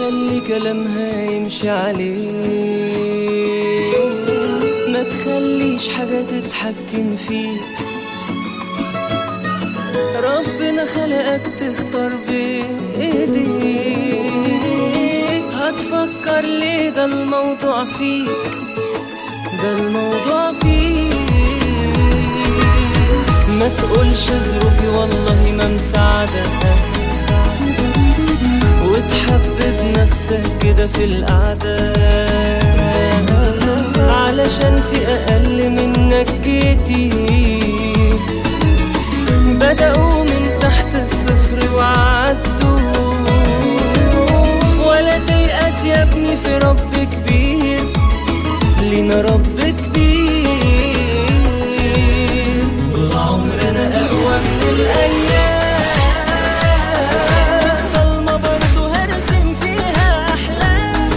خلي كلامها يمشي عليه ما تخليش حاجة تتحكم فيك ربنا خلقك تختار بإيديك هتفكر ليه ده الموضوع فيك ده الموضوع فيك ما تقولش ظروفي والله ما مساعدك وتحبب نفسك كده في القعدة علشان في أقل منك كتير بدأوا من تحت الصفر وعدوا ولا تيأس يا ابني في رب كبير لينا رب كبير طول عمرنا أقوى من الأيام ضلمة برضه هرسم فيها أحلام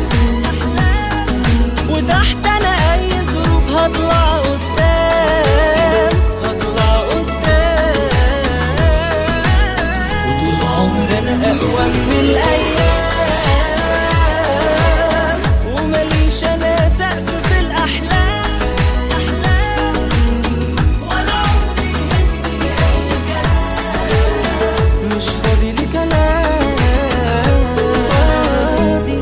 وتحت أنا أي ظروف هطلع قدام هطلع قدام وطول عمرنا أقوى من الأيام ومليش أنا سقف في الأحلام أحلام ولا عمري يهزني أي كلام مش فاضي لكلام فاضي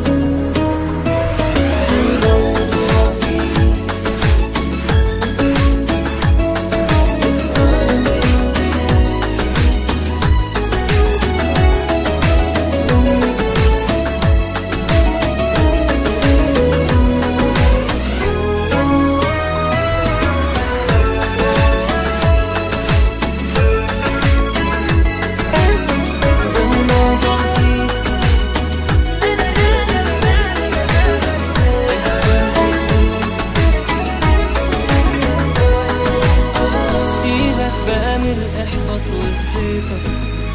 الموضوع فيك سيبك بقى من الإحباط والزيطة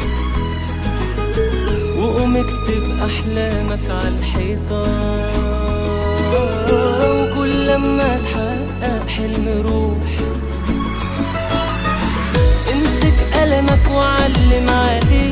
وقوم اكتب أحلامك على الحيطة وكل لما تحقق حلم روح امسك قلمك وعلم عليه